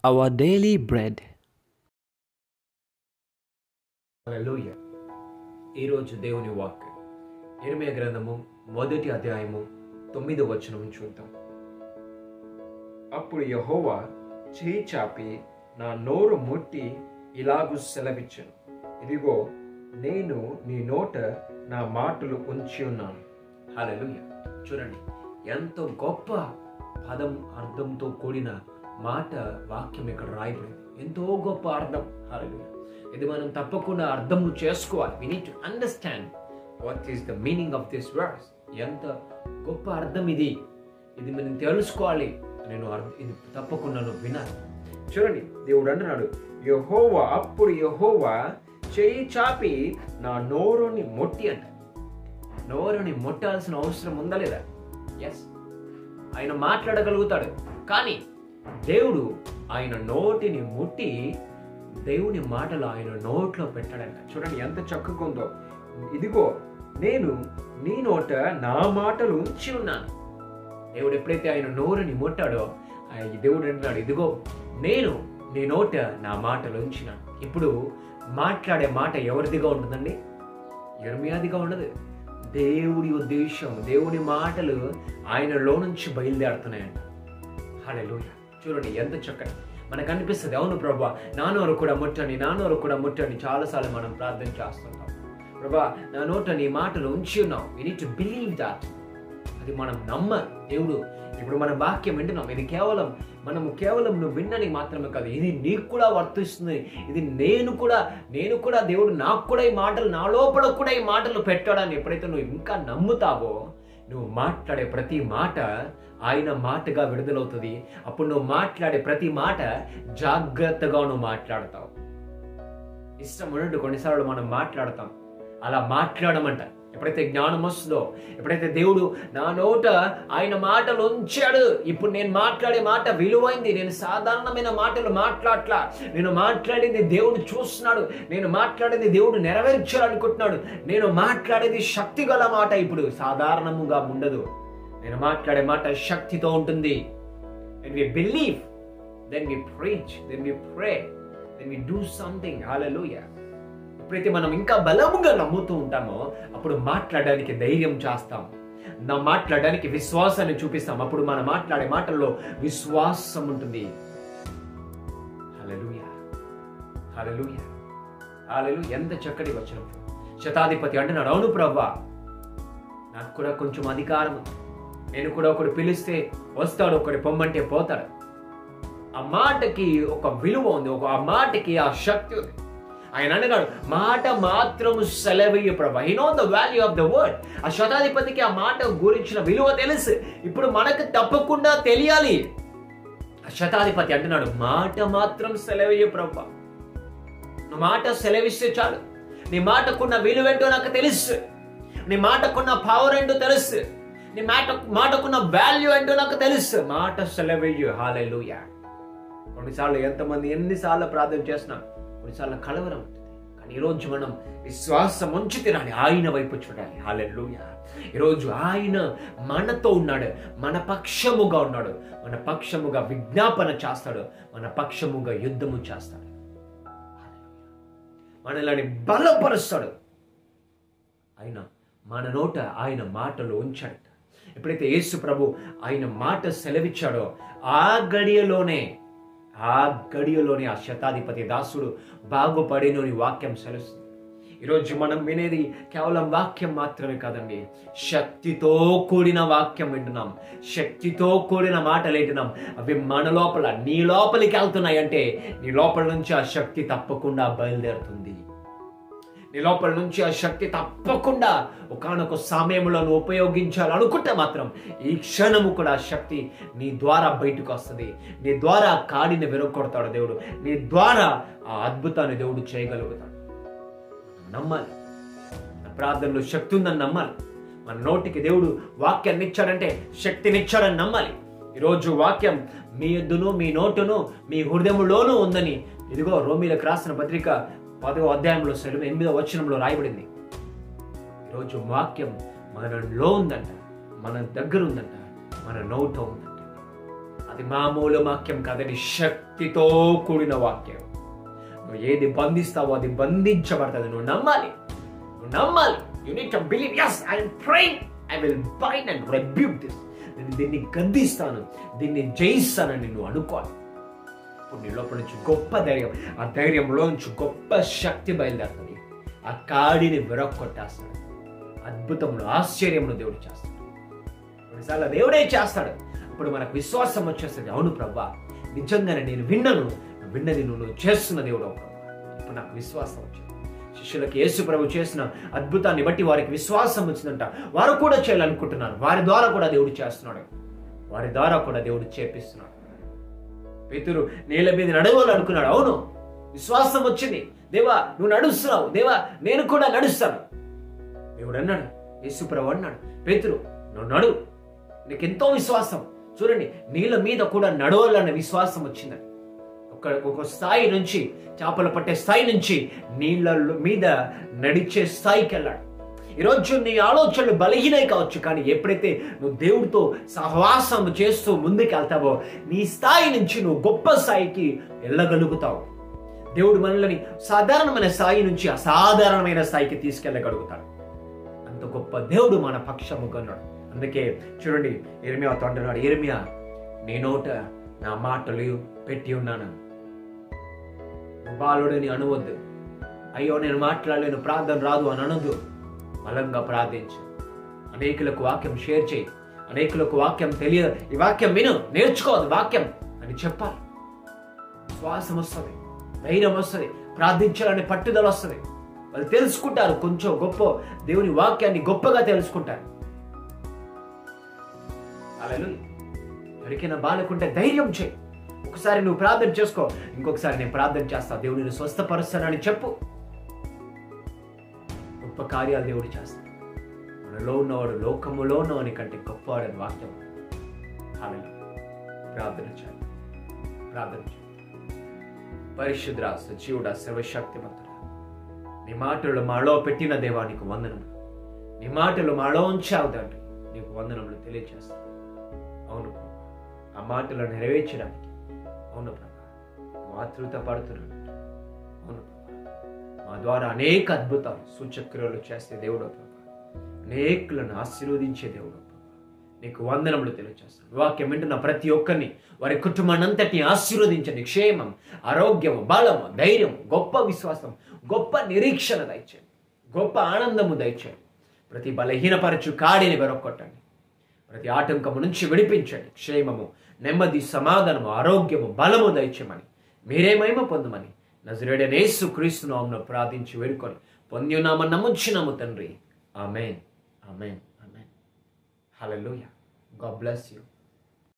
our daily bread. హల్లెలూయ ఈరోజు దేవుని walk ఇరవై గ్రంథము మొదటి అధ్యాయము తొమ్మిదో వచనం చూద్దాం అప్పుడు యహోవా చేయి చాపి నా నోరు ముట్టి ఇలాగు సెలవిచ్చాను ఇదిగో నేను నీ నోట నా మాటలు ఉంచి ఉన్నాను హల్లెలూయ చూడండి ఎంతో గొప్ప పదం అర్థంతో కూడిన మాట వాక్యం ఇక్కడ రాయబడింది ఎంతో గొప్ప అర్థం హల్లెలూయ ఇది మనం తప్పకుండా అర్థం చేసుకోవాలి we need to understand what is the meaning of this words ఎంత గొప్ప అర్థం ఇది ఇది మనం తెలుసుకోవాలి నేను అర్థం ఇది తప్పకుండా నువ్వు వినాలి చూడండి దేవుడు అంటున్నాడు యహోవా అప్పుడు యహోవా చేయి చాపి నా నోరుని మొట్టి అంట నోరుని మొట్టాల్సిన అవసరం ఉందా లేదా ఎస్ ఆయన మాట్లాడగలుగుతాడు కానీ దేవుడు ఆయన నోటిని ముట్టి దేవుని మాటలు ఆయన నోట్లో పెట్టాడంట చూడండి ఎంత చక్కగా ఉందో ఇదిగో నేను నీ నోట నా మాటలు ఉంచి ఉన్నాను దేవుడు ఎప్పుడైతే ఆయన నోరుని ముట్టాడో ఆయన దేవుడు అంటున్నాడు ఇదిగో నేను నీ నోట నా మాటలు ఉంచినాను ఇప్పుడు మాట్లాడే మాట ఎవరిదిగా ఉంటుందండి ఎర్మియాదిగా ఉండదు దేవుడి ఉద్దేశం దేవుడి మాటలు ఆయనలో నుంచి బయలుదేరుతున్నాయంట హల్లెలూయ చూడండి ఎంత చక్కటి మనకు అనిపిస్తుంది అవును ప్రభా నా నోరు కూడా ముట్టని నా నోరు కూడా ముట్టని చాలాసార్లు మనం ప్రార్థన చేస్తుంటాం ప్రభా నా నోట నీ మాటలు ఉంచి ఉన్నాం we need to believe that అది మనం నమ్మ దేవుడు ఇప్పుడు మన వాక్యం వింటున్నాం ఇది కేవలం మనము కేవలం నువ్వు విన్నని మాత్రమే కాదు ఇది నీకు కూడా వర్తిస్తుంది ఇది నేను కూడా నేను కూడా దేవుడు నాకు కూడా ఈ మాటలు నా లోపల కూడా ఈ మాటలు పెట్టాడని ఎప్పుడైతే నువ్వు ఇంకా నమ్ముతావో నువ్వు మాట్లాడే ప్రతి మాట ఆయన మాటగా విడుదలవుతుంది అప్పుడు నువ్వు మాట్లాడే ప్రతి మాట జాగ్రత్తగా నువ్వు మాట్లాడతావు ఇష్టం ఉన్నట్టు కొన్నిసార్లు మనం మాట్లాడతాం అలా మాట్లాడమంట ఎప్పుడైతే జ్ఞానం వస్తుందో ఎప్పుడైతే దేవుడు నా నోట ఆయన మాటలు ఉంచాడు ఇప్పుడు నేను మాట్లాడే మాట విలువైంది నేను సాధారణమైన మాటలు మాట్లాడట్లా నేను మాట్లాడేది దేవుడు చూస్తున్నాడు నేను మాట్లాడేది దేవుడు నెరవేర్చాలనుకుంటున్నాడు నేను మాట్లాడేది శక్తి గల మాట ఇప్పుడు సాధారణముగా ఉండదు నేను మాట్లాడే మాట శక్తితో ఉంటుంది when we believe then we preach then we pray then we do something hallelujah ఎప్పుడైతే మనం ఇంకా బలముగా నమ్ముతూ ఉంటామో అప్పుడు మాట్లాడడానికి ధైర్యం చేస్తాం నా మాట్లాడడానికి విశ్వాసాన్ని చూపిస్తాం అప్పుడు మనం మాట్లాడే మాటల్లో విశ్వాసం ఉంటుంది హల్లెలూయా హల్లెలూయా హల్లెలూయా ఎంత చక్కటి వచనం శతాధిపతి అంటున్నాడు అవును ప్రవ్వా నాకు కూడా కొంచెం అధికారం ఉంది నేను కూడా ఒకడు పిలిస్తే వస్తాడు ఒకటి పొమ్మంటే పోతాడు ఆ మాటకి ఒక విలువ ఉంది ఒక ఆ మాటకి ఆ శక్తి ఉంది ఆయన అన్నాడు మాట మాత్రం సెలవయ్య ప్రభా he know the value of the word ఆ శతాధిపతికి ఆ మాట గురించిన విలువ తెలుసు ఇప్పుడు మనకు తప్పకుండా తెలియాలి ఆ శతాధిపతి అంటున్నాడు మాట మాత్రం సెలవయ్య ప్రభా నువ్వు మాట సెలవిస్తే చాలు నీ మాటకున్న విలువేంటో నాకు తెలుసు నీ మాటకున్న పవర్ ఏంటో తెలుసు నీ మాట మాటకున్న వాల్యూ ఏంటో నాకు తెలుసు మాట సెలవయ్యు హాలెలుయా కొన్నిసార్లు ఎంతమంది ఎన్నిసార్లు ప్రార్థన చేసినా కొన్నిసార్లు కలవరం ఉంటుంది కానీ ఈరోజు మనం విశ్వాసం ఉంచి తినాలి ఆయన వైపు చూడాలి హాలెలుయా ఈరోజు ఆయన మనతో ఉన్నాడు మన పక్షముగా ఉన్నాడు మన పక్షముగా విజ్ఞాపన చేస్తాడు మన పక్షముగా యుద్ధము చేస్తాడు మనల్ని బలపరుస్తాడు ఆయన మన నోట ఆయన మాటలు ఉంచాడట ఎప్పుడైతే యేసు ప్రభు ఆయన మాట సెలవిచ్చాడో ఆ గడియలోనే ఆ గడియలోనే ఆ శతాధిపతి దాసుడు బాగుపడిను అని వాక్యం సెలవుస్తుంది ఈరోజు మనం వినేది కేవలం వాక్యం మాత్రమే కాదండి శక్తితో కూడిన వాక్యం వింటున్నాం శక్తితో కూడిన మాటలు వింటున్నాం అవి మన లోపల నీ లోపలికి వెళ్తున్నాయి అంటే నీ లోపల నుంచి ఆ శక్తి తప్పకుండా బయలుదేరుతుంది నీ లోపల నుంచి ఆ శక్తి తప్పకుండా ఒకనొక సమయంలో నువ్వు ఉపయోగించాలనుకుంటే మాత్రం ఈ క్షణము కూడా ఆ శక్తి నీ ద్వారా బయటకు వస్తుంది నీ ద్వారా ఆ కాడిని విరగొడతాడు దేవుడు నీ ద్వారా ఆ అద్భుతాన్ని దేవుడు చేయగలుగుతాడు నమ్మాలి మన ప్రార్థనలో శక్తి ఉందని నమ్మాలి మన నోటికి దేవుడు వాక్యాన్ని ఇచ్చాడంటే శక్తిని ఇచ్చాడని నమ్మాలి ఈరోజు వాక్యం మీ ఎద్దును మీ నోటును మీ హృదయములోనూ ఉందని ఇదిగో రోమిలకు రాసిన పత్రిక పదవ అధ్యాయంలో సెలవు ఎనిమిదవ వచనంలో రాయబడింది ఈరోజు వాక్యం మనలో ఉందంట మన దగ్గర ఉందంట మన నోట్లో ఉందంట అది మామూలు వాక్యం కాదని శక్తితో కూడిన వాక్యం నువ్వు ఏది బంధిస్తావో అది బంధించబడుతుంది నువ్వు నమ్మాలి నువ్వు నమ్మాలి you need to believe yes I am praying I will bind and rebuke this నేను దీన్ని గద్దిస్తాను దీన్ని జయిస్తానని నువ్వు అనుకోవాలి ఇప్పుడు నీ లోపల నుంచి గొప్ప ధైర్యం ఆ ధైర్యంలో నుంచి గొప్ప శక్తి బయలుదేరుతుంది ఆ కాడిని విరక్కొట్టేస్తాడు అద్భుతములు ఆశ్చర్యములు దేవుడు చేస్తాడు కొన్నిసార్లు దేవుడే చేస్తాడు అప్పుడు మనకు విశ్వాసం వచ్చేస్తుంది అవును ప్రభా నిజంగానే నేను విన్నను విన్నది నువ్వు నువ్వు చేస్తున్న దేవుడు ప్రభా ఇప్పుడు నాకు విశ్వాసం వచ్చింది శిష్యులకు యేసు ప్రభు చేసిన అద్భుతాన్ని బట్టి వారికి విశ్వాసం వచ్చిందంట వారు కూడా చేయాలనుకుంటున్నారు వారి ద్వారా కూడా దేవుడు చేస్తున్నాడు వారి ద్వారా కూడా దేవుడు చేపిస్తున్నాడు పేతురు నీళ్ళ మీద నడవాలనుకున్నాడు అవును విశ్వాసం వచ్చింది దేవా నువ్వు నడుస్తున్నావు దేవా నేను కూడా నడుస్తాను దేవుడు అన్నాడు యేసుప్రభు అన్నాడు పేతురు నువ్వు నడు నీకు ఎంతో విశ్వాసం చూడండి నీళ్ళ మీద కూడా నడవాలన్న విశ్వాసం వచ్చిందని ఒక ఒక స్థాయి నుంచి చేపలు పట్టే స్థాయి నుంచి నీళ్ళ మీద నడిచే స్థాయికి వెళ్ళాడు ఈరోజు నీ ఆలోచనలు బలహీనై కావచ్చు కానీ ఎప్పుడైతే నువ్వు దేవుడితో సహవాసం చేస్తూ ముందుకు వెళ్తావో నీ స్థాయి నుంచి నువ్వు గొప్ప స్థాయికి వెళ్ళగలుగుతావు దేవుడు మనల్ని సాధారణమైన స్థాయి నుంచి అసాధారణమైన స్థాయికి తీసుకెళ్ళగలుగుతాడు అంత గొప్ప దేవుడు మన పక్షముగా ఉన్నాడు అందుకే చూడండి ఇర్మియా అంటున్నాడు ఇర్మియా నీ నోట నా మాటలు పెట్టి ఉన్నాను నువ్వు బాలుడని అనవద్దు అయ్యో నేను మాట్లాడలేను ప్రార్థన రాదు అని అనొద్దు బలంగా ప్రార్థించు అనేకులకు వాక్యం షేర్ చేయి అనేకులకు వాక్యం తెలియదు ఈ వాక్యం విను నేర్చుకోవద్దు వాక్యం అని చెప్పాలి శ్వాసం వస్తుంది ధైర్యం వస్తుంది ప్రార్థించాలని పట్టుదల వస్తుంది వాళ్ళు తెలుసుకుంటారు కొంచెం గొప్ప దేవుని వాక్యాన్ని గొప్పగా తెలుసుకుంటారు అలా ఎవరికైనా బాలకుంటే ధైర్యం చేయి ఒకసారి నువ్వు ప్రార్థన చేసుకో ఇంకొకసారి నేను ప్రార్థన చేస్తా దేవుడిని స్వస్థపరుస్తానని చెప్పు గొప్ప కార్యాలు దేవుడు చేస్తాడు మనలో ఉన్నవాడు లోకములో ఉన్నవాని కంటే గొప్పవాడని వాక్యం హల్లెలూయా. ప్రార్థన చేయండి ప్రార్థన చేయండి పరిశుద్ర సజీవుడ సర్వశక్తిమంతుడ నీ మాటలు మాలో పెట్టిన దేవానికి వందనము నీ మాటలు మాలో ఉంచావు తండ్రి నీకు వందనములు తెలియజేస్తాను అవును ప్రభా ఆ మాటలు నెరవేర్చడానికి అవును ప్రభా నువ్వు ఆతృత పడుతున్నాడు అవును ప్రభా మా ద్వారా అనేక అద్భుతాలు సూచక్రియలు చేసే దేవుడు ప్రభా అనేకులను ఆశీర్వదించే దేవుడు ప్రభా నీకు వందనములు తెలియజేస్తాను వాక్యం వింటున్న ప్రతి ఒక్కరిని వారి కుటుంబాన్ని అంతటిని ఆశీర్వదించండి క్షేమం ఆరోగ్యము బలము ధైర్యం గొప్ప విశ్వాసం గొప్ప నిరీక్షణ దయచేయండి గొప్ప ఆనందము దయచేయండి ప్రతి బలహీనపరచు కాడిని వెరొక్కొట్టండి ప్రతి ఆటంకము నుంచి విడిపించండి క్షేమము నెమ్మది సమాధానము ఆరోగ్యము బలము దయచేయమని మీరే మహిమ పొందమని నజరేడనేసు క్రీస్తు నామను ప్రార్థించి వేడుకొని పొంది ఉన్నామని నమ్ముచ్చినాము తండ్రి amen amen amen hallelujah God bless you